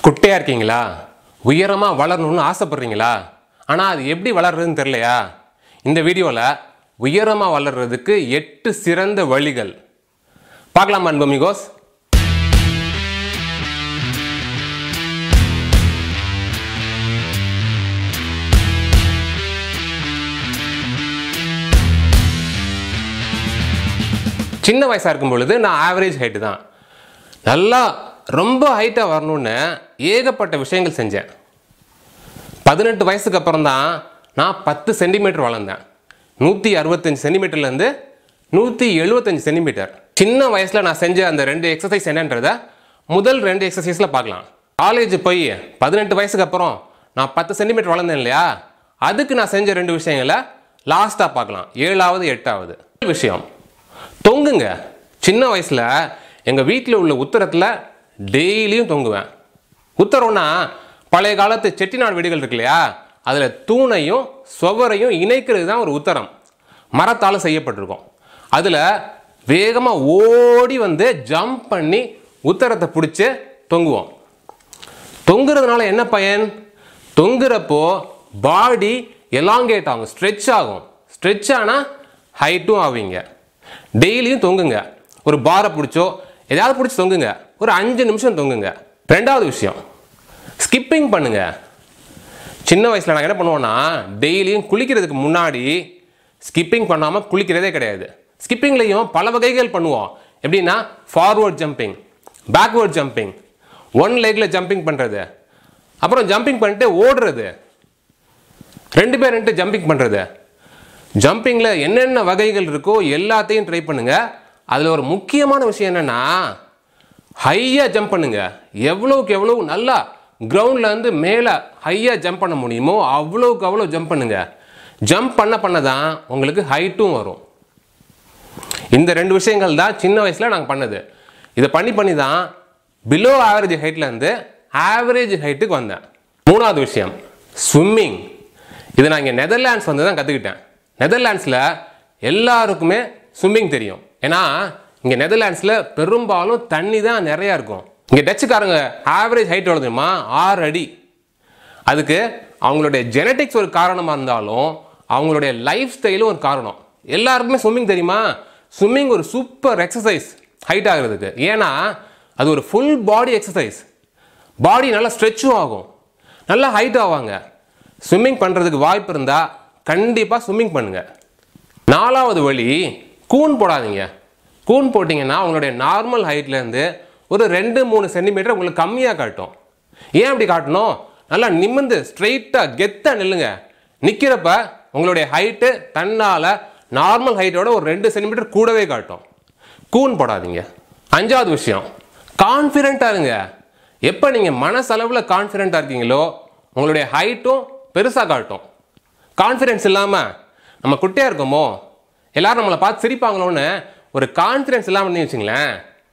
குட்டையாக இருக்கீங்களா உயரமாக வளரணும்னு ஆசைப்படுறீங்களா ஆனால் அது எப்படி வளர்றதுன்னு தெரியலையா இந்த வீடியோவில் உயரமாக வளர்றதுக்கு எட்டு சிறந்த வழிகள் பார்க்கலாமா அன்பமிகோஸ் சின்ன வயசாக இருக்கும் பொழுது நான் ஆவரேஜ் ஹைட்டு தான் நல்லா ரொம்ப ஹைட்டாக வரணும்னு ஏகப்பட்ட விஷயங்கள் செஞ்சேன் பதினெட்டு வயசுக்கு அப்புறம் தான் நான் பத்து சென்டிமீட்டர் வளர்ந்தேன் நூற்றி அறுபத்தஞ்சு சென்டிமீட்டர்லேருந்து நூற்றி எழுபத்தஞ்சு சென்டிமீட்டர் சின்ன வயசில் நான் செஞ்ச அந்த ரெண்டு எக்ஸசைஸ் என்னன்றதை முதல் ரெண்டு எக்ஸசைஸில் பார்க்கலாம் காலேஜ் போய் பதினெட்டு வயசுக்கு அப்புறம் நான் பத்து சென்டிமீட்டர் வளர்ந்தேன் இல்லையா அதுக்கு நான் செஞ்ச ரெண்டு விஷயங்களை லாஸ்ட்டாக பார்க்கலாம் ஏழாவது எட்டாவது விஷயம் தொங்குங்க சின்ன வயசில் எங்கள் வீட்டில் உள்ள உத்தரத்தில் டெய்லியும் தொங்குவேன் உத்தரம்னா பழைய காலத்து செட்டிநாடு வீடுகள் இருக்கு இல்லையா அதில் தூணையும் சுவரையும் இணைக்கிறது தான் ஒரு உத்தரம் மரத்தால் செய்யப்பட்டிருக்கும் அதில் வேகமாக ஓடி வந்து ஜம்ப் பண்ணி உத்தரத்தை பிடிச்சி தொங்குவோம் தொங்குறதுனால என்ன பயன் தொங்குறப்போ பாடி எலாங்கேட் ஆகும் ஸ்ட்ரெச் ஆகும் ஸ்ட்ரெச் ஆனால் ஹைட்டும் ஆவீங்க டெய்லியும் தொங்குங்க ஒரு பாரை பிடிச்சோ எதாவது பிடிச்சி தொங்குங்க ஒரு அஞ்சு நிமிஷம் தொங்குங்க ரெண்டாவது விஷயம் ஸ்கிப்பிங் பண்ணுங்க சின்ன வயசில் நாங்கள் என்ன பண்ணுவோம்னா டெய்லியும் குளிக்கிறதுக்கு முன்னாடி ஸ்கிப்பிங் பண்ணாமல் குளிக்கிறதே கிடையாது ஸ்கிப்பிங்லேயும் பல வகைகள் பண்ணுவோம் எப்படின்னா forward jumping backward jumping one லெக்கில் ஜம்பிங் பண்ணுறது அப்புறம் ஜம்பிங் பண்ணிட்டு ஓடுறது ரெண்டு பேர் ரெண்டு ஜம்பிங் பண்ணுறது ஜம்பிங்கில் என்னென்ன வகைகள் இருக்கோ எல்லாத்தையும் ட்ரை பண்ணுங்க அதில் ஒரு முக்கியமான விஷயம் என்னென்னா ஹையாக ஜம்ப் பண்ணுங்க எவ்வளோக்கு எவ்வளோ நல்லா கிரவுண்டில் இருந்து மேலே ஹையாக ஜம்ப் பண்ண முடியுமோ அவ்வளோக்கு அவ்வளோ ஜம்ப் பண்ணுங்க ஜம்ப் பண்ண பண்ண தான் உங்களுக்கு ஹைட்டும் வரும் இந்த ரெண்டு விஷயங்கள் தான் சின்ன வயசில் நாங்கள் பண்ணது இதை பண்ணி பண்ணி தான் பிலோ ஆவரேஜ் ஹைட்லேருந்து ஆவரேஜ் ஹைட்டுக்கு வந்தேன் மூணாவது விஷயம் ஸ்விம்மிங் இது நான் இங்கே நெதர்லாண்ட்ஸ் வந்து தான் கற்றுக்கிட்டேன் நெதர்லாண்ட்ஸில் எல்லாருக்குமே ஸ்விம்மிங் தெரியும் ஏன்னா இங்கே நெதர்லாண்ட்ஸில் பெரும்பாலும் தண்ணி தான் நிறையா இருக்கும் இங்கே டச்சுக்காரங்க ஆவரேஜ் ஹைட் எவ்வளோ தெரியுமா ஆறு அடி அதுக்கு அவங்களுடைய ஜெனட்டிக்ஸ் ஒரு காரணமாக இருந்தாலும் அவங்களுடைய லைஃப் ஸ்டைலும் ஒரு காரணம் எல்லாருக்குமே ஸ்விம்மிங் தெரியுமா ஸ்விம்மிங் ஒரு சூப்பர் எக்ஸசைஸ் ஹைட் ஆகிறதுக்கு ஏன்னா அது ஒரு ஃபுல் பாடி எக்ஸசைஸ் பாடி நல்லா ஸ்ட்ரெச்சும் ஆகும் நல்லா ஹைட் ஆவாங்க ஸ்விம்மிங் பண்ணுறதுக்கு வாய்ப்பு இருந்தால் கண்டிப்பாக ஸ்விம்மிங் பண்ணுங்க நாலாவது வழி கூன் போடாதீங்க கூன் போட்டிங்கன்னா உங்களுடைய நார்மல் ஹைட்லேருந்து ஒரு ரெண்டு மூணு சென்டிமீட்டர் உங்களுக்கு கம்மியாக காட்டும் ஏன் அப்படி காட்டணும் நல்லா நிமிர்ந்து ஸ்ட்ரெயிட்டாக கெத்தாக நில்லுங்க நிற்கிறப்ப உங்களுடைய ஹைட்டு தன்னால் நார்மல் ஹைட்டோட ஒரு ரெண்டு சென்டிமீட்டர் கூடவே காட்டும் கூன் போடாதீங்க அஞ்சாவது விஷயம் கான்ஃபிடென்ட்டாக இருங்க எப்போ நீங்கள் மனசளவில் கான்ஃபிடென்ட்டாக இருக்கீங்களோ உங்களுடைய ஹைட்டும் பெருசாக காட்டும் கான்ஃபிடென்ஸ் இல்லாமல் நம்ம குட்டையாக இருக்கோமோ எல்லாரும் நம்மளை பார்த்து சிரிப்பாங்களோன்னு ஒரு கான்ஃபிடென்ஸ் இல்லாமல் இருந்தீங்க வச்சுங்களேன்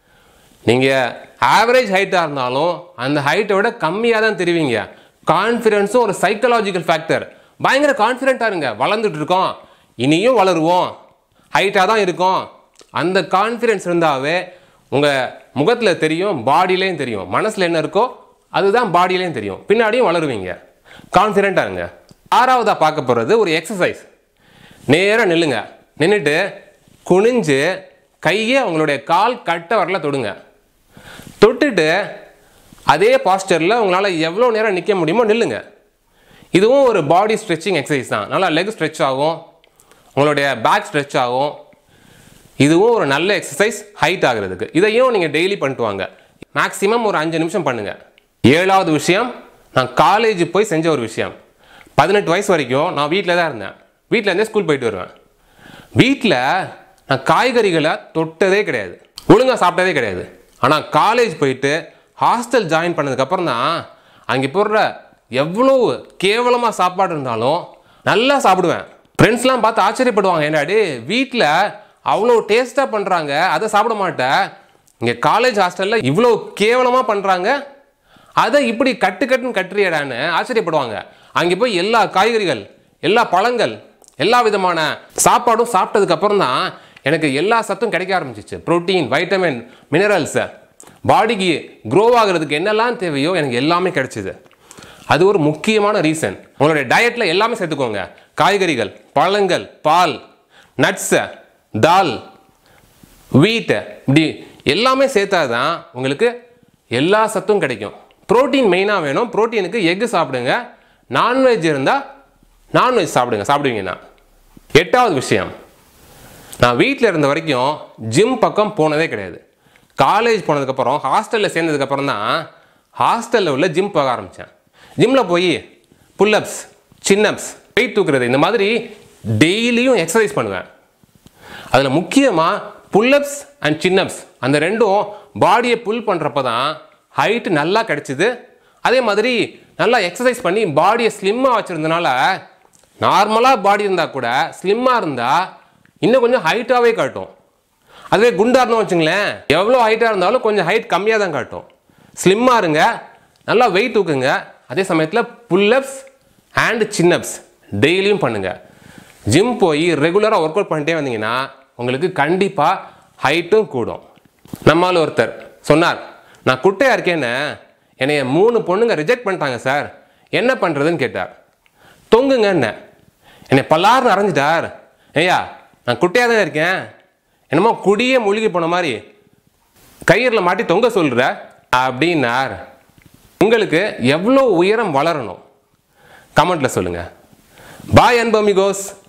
நீங்கள் ஆவரேஜ் ஹைட்டாக இருந்தாலும் அந்த ஹைட்டை விட கம்மியாக தான் தெரிவிங்க கான்ஃபிடென்ஸும் ஒரு சைக்கலாஜிக்கல் ஃபேக்டர் பயங்கர கான்ஃபிடென்ட்டாக இருங்க வளர்ந்துட்டு இருக்கோம் இனியும் வளருவோம் ஹைட்டாக தான் இருக்கோம் அந்த கான்ஃபிடென்ஸ் இருந்தாவே உங்கள் முகத்தில் தெரியும் பாடியிலையும் தெரியும் மனசில் என்ன இருக்கோ அதுதான் பாடியிலையும் தெரியும் பின்னாடியும் வளருவீங்க கான்ஃபிடென்ட்டாக இருங்க ஆறாவதாக பார்க்க போகிறது ஒரு எக்ஸசைஸ் நேராக நில்லுங்க நின்றுட்டு குனிஞ்சு கையை உங்களுடைய கால் கட்ட வரல தொடுங்க தொட்டுட்டு அதே பாஸ்டரில் உங்களால் எவ்வளோ நேரம் நிற்க முடியுமோ நில்லுங்க இதுவும் ஒரு பாடி ஸ்ட்ரெச்சிங் எக்ஸசைஸ் தான் நல்லா லெக் ஸ்ட்ரெச் ஆகும் உங்களுடைய பேக் ஸ்ட்ரெச் ஆகும் இதுவும் ஒரு நல்ல எக்ஸசைஸ் ஹைட் ஆகிறதுக்கு இதையும் நீங்கள் டெய்லி பண்ணிட்டு வாங்க மேக்ஸிமம் ஒரு அஞ்சு நிமிஷம் பண்ணுங்கள் ஏழாவது விஷயம் நான் காலேஜ் போய் செஞ்ச ஒரு விஷயம் பதினெட்டு வயசு வரைக்கும் நான் வீட்டில் தான் இருந்தேன் வீட்டிலேருந்தே ஸ்கூல் போயிட்டு வருவேன் வீட்டில் நான் காய்கறிகளை தொட்டதே கிடையாது ஒழுங்காக சாப்பிட்டதே கிடையாது ஆனால் காலேஜ் போயிட்டு ஹாஸ்டல் ஜாயின் பண்ணதுக்கப்புறம் தான் அங்கே போடுற எவ்வளோ கேவலமாக சாப்பாடு இருந்தாலும் நல்லா சாப்பிடுவேன் ஃப்ரெண்ட்ஸ்லாம் பார்த்து ஆச்சரியப்படுவாங்க என்னடாடி வீட்டில் அவ்வளோ டேஸ்ட்டாக பண்ணுறாங்க அதை சாப்பிட மாட்டேன் இங்கே காலேஜ் ஹாஸ்டலில் இவ்வளோ கேவலமாக பண்ணுறாங்க அதை இப்படி கட்டு கட்டுன்னு கட்டுறியடான்னு ஆச்சரியப்படுவாங்க அங்கே போய் எல்லா காய்கறிகள் எல்லா பழங்கள் எல்லா விதமான சாப்பாடும் சாப்பிட்டதுக்கு அப்புறம் தான் எனக்கு எல்லா சத்தும் கிடைக்க ஆரம்பிச்சிச்சு புரோட்டீன் வைட்டமின் மினரல்ஸ் பாடிக்கு க்ரோ ஆகிறதுக்கு என்னெல்லாம் தேவையோ எனக்கு எல்லாமே கிடைச்சிது அது ஒரு முக்கியமான ரீசன் உங்களுடைய டயட்டில் எல்லாமே சேர்த்துக்கோங்க காய்கறிகள் பழங்கள் பால் நட்ஸு தால் வீட்டு இப்படி எல்லாமே சேர்த்தா தான் உங்களுக்கு எல்லா சத்தும் கிடைக்கும் புரோட்டீன் மெயினாக வேணும் புரோட்டீனுக்கு எக்கு சாப்பிடுங்க நான்வெஜ் இருந்தால் நான்வெஜ் சாப்பிடுங்க சாப்பிடுவீங்கன்னா எட்டாவது விஷயம் நான் வீட்டில் இருந்த வரைக்கும் ஜிம் பக்கம் போனதே கிடையாது காலேஜ் போனதுக்கப்புறம் ஹாஸ்டலில் சேர்ந்ததுக்கப்புறம் தான் ஹாஸ்டலில் உள்ள ஜிம் போக ஆரம்பித்தேன் ஜிம்மில் போய் புல்லப்ஸ் சின்னப்ஸ் வெயிட் தூக்குறது இந்த மாதிரி டெய்லியும் எக்ஸசைஸ் பண்ணுவேன் அதில் முக்கியமாக புல்லப்ஸ் அண்ட் சின்னப்ஸ் அந்த ரெண்டும் பாடியை புல் பண்ணுறப்ப தான் ஹைட்டு நல்லா கிடைச்சிது அதே மாதிரி நல்லா எக்ஸசைஸ் பண்ணி பாடியை ஸ்லிம்மாக வச்சுருந்தனால நார்மலாக பாடி இருந்தால் கூட ஸ்லிம்மாக இருந்தால் இன்னும் கொஞ்சம் ஹைட்டாகவே காட்டும் அதுவே குண்டாக இருந்தோம் வச்சுங்களேன் எவ்வளோ ஹைட்டாக இருந்தாலும் கொஞ்சம் ஹைட் கம்மியாக தான் காட்டும் ஸ்லிம்மாக இருங்க நல்லா வெயிட் தூக்குங்க அதே சமயத்தில் புல்லப்ஸ் அண்ட் சின்னப்ஸ் டெய்லியும் பண்ணுங்கள் ஜிம் போய் ரெகுலராக ஒர்க் அவுட் பண்ணிட்டே வந்தீங்கன்னா உங்களுக்கு கண்டிப்பாக ஹைட்டும் கூடும் நம்மால் ஒருத்தர் சொன்னார் நான் குட்டையாக இருக்கேன்னு என்னைய மூணு பொண்ணுங்க ரிஜெக்ட் பண்ணிட்டாங்க சார் என்ன பண்ணுறதுன்னு கேட்டார் தொங்குங்க என்ன என்னை பல்லார்னு அரைஞ்சிட்டார் ஐயா நான் குட்டையாக தான் இருக்கேன் என்னமோ குடியே மூழ்கி போன மாதிரி கயிறில் மாட்டி தொங்க சொல்கிற அப்படின்னார் உங்களுக்கு எவ்வளோ உயரம் வளரணும் கமெண்ட்டில் சொல்லுங்கள் பாய் அன்பமிகோஸ்